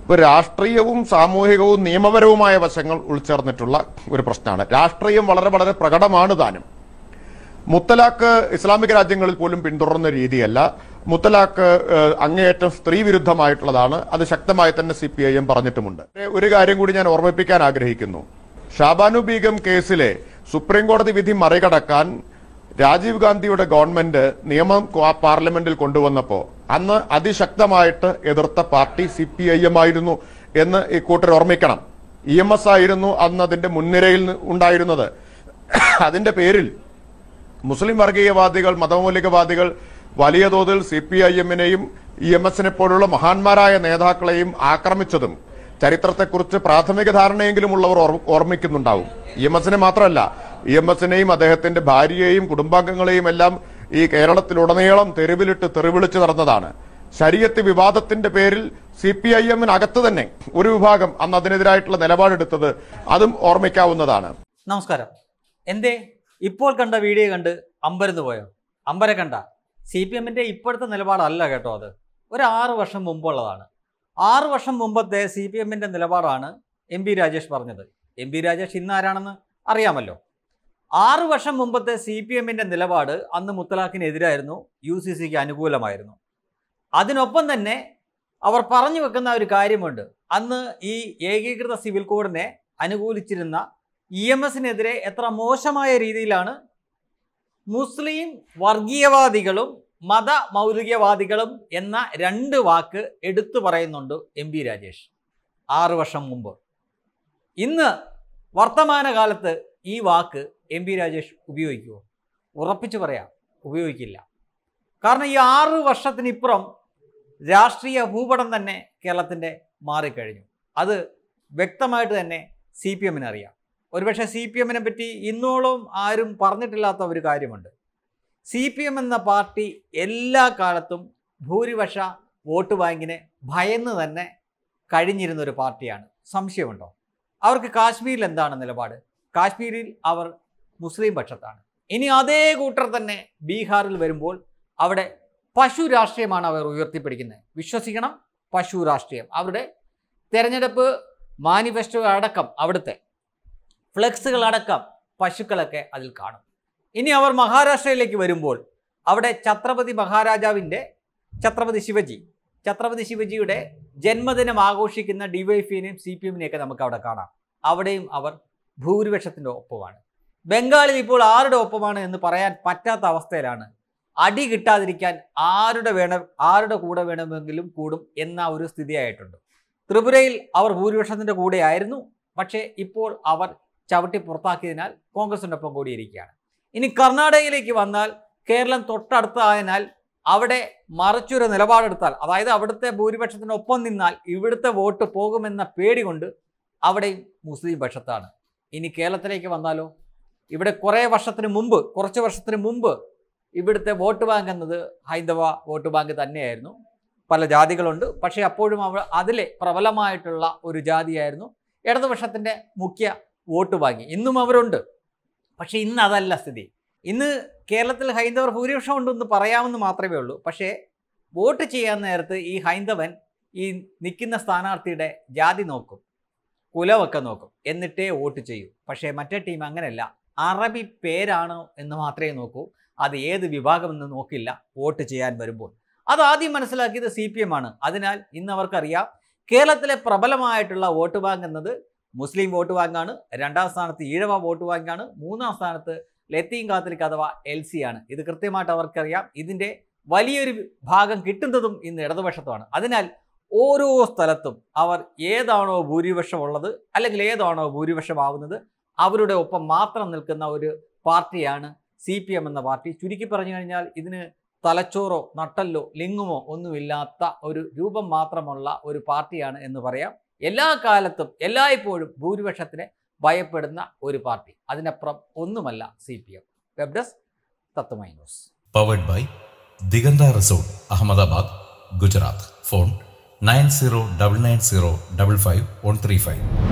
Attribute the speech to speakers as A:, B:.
A: ഇപ്പൊ രാഷ്ട്രീയവും സാമൂഹികവും നിയമപരവുമായ വശങ്ങൾ ഉൾച്ചേർന്നിട്ടുള്ള ഒരു പ്രശ്നമാണ് രാഷ്ട്രീയം വളരെ വളരെ പ്രകടമാണ് താനും മുത്തലാഖ് ഇസ്ലാമിക രാജ്യങ്ങളിൽ പോലും പിന്തുടർന്ന രീതിയല്ല മുത്തലാഖ് ഏഹ്, അങ്ങേയറ്റം സ്ത്രീ വിരുദ്ധമായിട്ടുള്ളതാണ് അത് ശക്തമായി തന്നെ സി പി ഐ എം പറഞ്ഞിട്ടുമുണ്ട് ഒരു കാര്യം കൂടി ഞാൻ ഓർമ്മിപ്പിക്കാൻ ആഗ്രഹിക്കുന്നു ഷാബാനു ബീഗം കേസിലെ സുപ്രീം കോടതി വിധി മറികടക്കാൻ രാജീവ് ഗാന്ധിയുടെ ഗവൺമെന്റ് നിയമം ക്വാ- പാർലമെന്റിൽ കൊണ്ടുവന്നപ്പോ അന്ന് അതിശക്തമായിട്ട് എതിർത്ത party C P I M ആയിരുന്നു എന്ന് ഈ കൂട്ടർ ഓർമ്മിക്കണം ഇ എം എസ് ആയിരുന്നു അന്ന് അതിന്റെ മുൻനിരയിൽ നി- ഉണ്ടായിരുന്നത് അതിന്റെ പേരിൽ മുസ്ലിം വർഗീയവാദികൾ മതമൗലികവാദികൾ വലിയ തോതിൽ സി പി ഐ എമ്മിനെയും ഇ എം എസിനെ പോലുള്ള മഹാന്മാരായ നേതാക്കളെയും ആക്രമിച്ചതും ചരിത്രത്തെക്കുറിച്ച് പ്രാഥമിക ധാരണയെങ്കിലും ഉള്ളവർ ഓർ- ഓർമ്മിക്കുന്നുണ്ടാവും ഇ എം എസിനെ മാത്രമല്ല ഇ എം എസിനെയും അദ്ദേഹത്തിന്റെ ഭാര്യയെയും കുടുംബാംഗങ്ങളെയും എല്ലാം ഈ കേരളത്തിലുടനീളം തെരുവിലിട്ട് തെറിവിളിച്ച് നടന്നതാണ് ശരീരത്ത് വിവാദത്തിന്റെ പേരിൽ സി പി ഐ എമ്മിനകത്ത് തന്നെ ഒരു വിഭാഗം അന്ന് അതിനെതിരായിട്ടുള്ള നിലപാടെടുത്തത് അതും ഓർമ്മിക്കാവുന്നതാണ്
B: നമസ്കാരം എന്തേ ഇപ്പോൾ കണ്ട വീഡിയോ കണ്ട് അമ്പരന്ന് പോയോ അമ്പര കണ്ട സി പി എമ്മിൻ്റെ ഇപ്പോഴത്തെ നിലപാടല്ല കേട്ടോ അത് ഒരു ആറ് വർഷം മുമ്പുള്ളതാണ് ആറ് വർഷം മുമ്പത്തെ സി പി എമ്മിൻ്റെ നിലപാടാണ് എം പി രാജേഷ് പറഞ്ഞത് എം പി രാജേഷ് ഇന്ന് ആരാണെന്ന് അറിയാമല്ലോ ആറ് വർഷം മുമ്പത്തെ സി പി എമ്മിൻ്റെ നിലപാട് അന്ന് മുത്തലാഖിനെതിരായിരുന്നു യു സി സിക്ക് അനുകൂലമായിരുന്നു അതിനൊപ്പം തന്നെ അവർ പറഞ്ഞു വെക്കുന്ന ഒരു കാര്യമുണ്ട് അന്ന് ഈ ഏകീകൃത സിവിൽ കോഡിനെ അനുകൂലിച്ചിരുന്ന ഇ എം എസിനെതിരെ എത്ര മോശമായ രീതിയിലാണ് മുസ്ലിം വർഗീയവാദികളും മത മൗലികവാദികളും എന്ന രണ്ട് വാക്ക് എടുത്തു പറയുന്നുണ്ട് എം പി രാജേഷ് ആറ് വർഷം മുമ്പ് ഇന്ന് വർത്തമാനകാലത്ത് ഈ വാക്ക് എം പി രാജേഷ് ഉപയോഗിക്കുമോ ഉറപ്പിച്ചു പറയാം ഉപയോഗിക്കില്ല കാരണം ഈ ആറ് വർഷത്തിനിപ്പുറം രാഷ്ട്രീയ ഭൂപടം തന്നെ കേരളത്തിൻ്റെ മാറിക്കഴിഞ്ഞു അത് വ്യക്തമായിട്ട് തന്നെ സി പി എമ്മിന് അറിയാം ഒരുപക്ഷെ സി പി എമ്മിനെ പറ്റി ഇന്നോളം ആരും പറഞ്ഞിട്ടില്ലാത്ത ഒരു കാര്യമുണ്ട് സി പി എം എന്ന പാർട്ടി എല്ലാ കാലത്തും ഭൂരിപക്ഷ വോട്ട് ബാങ്കിനെ ഭയന്ന് തന്നെ കഴിഞ്ഞിരുന്ന ഒരു പാർട്ടിയാണ് സംശയമുണ്ടോ അവർക്ക് കാശ്മീരിൽ എന്താണ് നിലപാട് കാശ്മീരിൽ അവർ മുസ്ലിം പക്ഷത്താണ് ഇനി അതേ കൂട്ടർ തന്നെ ബീഹാറിൽ വരുമ്പോൾ അവിടെ പശു രാഷ്ട്രീയമാണ് അവർ ഉയർത്തിപ്പിടിക്കുന്നത് വിശ്വസിക്കണം പശു രാഷ്ട്രീയം അവരുടെ തെരഞ്ഞെടുപ്പ് മാനിഫെസ്റ്റോ അടക്കം അവിടുത്തെ ഫ്ലെക്സുകൾ അടക്കം പശുക്കളൊക്കെ അതിൽ കാണും ഇനി അവർ മഹാരാഷ്ട്രയിലേക്ക് വരുമ്പോൾ അവിടെ ഛത്രപതി മഹാരാജാവിൻ്റെ ഛത്രപതി ശിവജി ഛത്രപതി ശിവജിയുടെ ജന്മദിനം ആഘോഷിക്കുന്ന ഡിവൈഫിനെയും സി പി എമ്മിനെയൊക്കെ നമുക്ക് അവിടെ കാണാം അവിടെയും അവർ ഭൂരിപക്ഷത്തിൻ്റെ ഒപ്പമാണ് ബംഗാളിൽ ഇപ്പോൾ ആരുടെ ഒപ്പമാണ് എന്ന് പറയാൻ പറ്റാത്ത അവസ്ഥയിലാണ് അടി കിട്ടാതിരിക്കാൻ ആരുടെ വേണം ആരുടെ കൂടെ വേണമെങ്കിലും കൂടും എന്ന ഒരു സ്ഥിതിയായിട്ടുണ്ട് ത്രിപുരയിൽ അവർ ഭൂരിപക്ഷത്തിൻ്റെ കൂടെയായിരുന്നു പക്ഷേ ഇപ്പോൾ അവർ ചവിട്ടി പുറത്താക്കിയതിനാൽ കോൺഗ്രസിൻ്റെ ഒപ്പം കൂടിയിരിക്കുകയാണ് ഇനി കർണാടകയിലേക്ക് വന്നാൽ കേരളം തൊട്ടടുത്തായതിനാൽ അവിടെ മറിച്ചൊരു നിലപാടെടുത്താൽ അതായത് അവിടുത്തെ ഭൂരിപക്ഷത്തിനൊപ്പം നിന്നാൽ ഇവിടുത്തെ വോട്ട് പോകുമെന്ന പേടി കൊണ്ട് അവിടെയും മുസ്ലിം പക്ഷത്താണ് ഇനി കേരളത്തിലേക്ക് വന്നാലോ ഇവിടെ കുറേ വർഷത്തിന് മുമ്പ് കുറച്ച് വർഷത്തിന് മുമ്പ് ഇവിടുത്തെ വോട്ട് ബാങ്ക് എന്നത് ഹൈന്ദവ വോട്ട് ബാങ്ക് തന്നെയായിരുന്നു പല ജാതികളുണ്ട് പക്ഷേ അപ്പോഴും അവർ അതിലെ പ്രബലമായിട്ടുള്ള ഒരു ജാതിയായിരുന്നു ഇടതുപക്ഷത്തിൻ്റെ മുഖ്യ വോട്ട് ബാങ്ക് ഇന്നും അവരുണ്ട് പക്ഷേ ഇന്ന് അതല്ല സ്ഥിതി ഇന്ന് കേരളത്തിൽ ഹൈന്ദവർ ഭൂരിപക്ഷം ഉണ്ടെന്ന് പറയാമെന്ന് മാത്രമേ ഉള്ളൂ പക്ഷേ വോട്ട് ചെയ്യാൻ നേരത്ത് ഈ ഹൈന്ദവൻ ഈ നിൽക്കുന്ന സ്ഥാനാർത്ഥിയുടെ ജാതി നോക്കും കുലമൊക്കെ നോക്കും എന്നിട്ടേ വോട്ട് ചെയ്യൂ പക്ഷേ മറ്റേ ടീം അങ്ങനെയല്ല അറബി പേരാണോ എന്ന് മാത്രമേ നോക്കൂ അത് ഏത് വിഭാഗമെന്ന് നോക്കില്ല വോട്ട് ചെയ്യാൻ വരുമ്പോൾ അത് ആദ്യം മനസ്സിലാക്കിയത് സി പി എം ആണ് അതിനാൽ ഇന്ന് അവർക്കറിയാം കേരളത്തിലെ പ്രബലമായിട്ടുള്ള വോട്ട് ബാങ്ക് എന്നത് മുസ്ലിം വോട്ട് ബാങ്കാണ് രണ്ടാം സ്ഥാനത്ത് ഈഴവ വോട്ട് ബാങ്കാണ് മൂന്നാം സ്ഥാനത്ത് ലത്തീൻ കാത്തലിക് അഥവാ എൽ സി ആണ് ഇത് കൃത്യമായിട്ട് അവർക്കറിയാം ഇതിൻ്റെ വലിയൊരു ഭാഗം കിട്ടുന്നതും ഇന്ന് ഇടതുപക്ഷത്തുമാണ് അതിനാൽ ഓരോ സ്ഥലത്തും അവർ ഏതാണോ ഭൂരിപക്ഷമുള്ളത് അല്ലെങ്കിൽ ഏതാണോ ഭൂരിപക്ഷമാവുന്നത് അവരുടെ ഒപ്പം മാത്രം നിൽക്കുന്ന ഒരു പാർട്ടിയാണ് സി പി എം എന്ന പാർട്ടി ചുരുക്കി പറഞ്ഞു കഴിഞ്ഞാൽ ഇതിന് തലച്ചോറോ നട്ടല്ലോ ലിംഗമോ ഒന്നുമില്ലാത്ത ഒരു രൂപം മാത്രമുള്ള ഒരു പാർട്ടിയാണ് എന്ന് പറയാം എല്ലാ കാലത്തും എല്ലായ്പ്പോഴും ഭൂരിപക്ഷത്തിനെ ഭയപ്പെടുന്ന ഒരു പാർട്ടി അതിനപ്പുറം ഒന്നുമല്ല C P M web desk തത്വമൈ news
C: powered by Diganta resort Ahmedabad Gujarat phone nine zero double nine zero double five one three five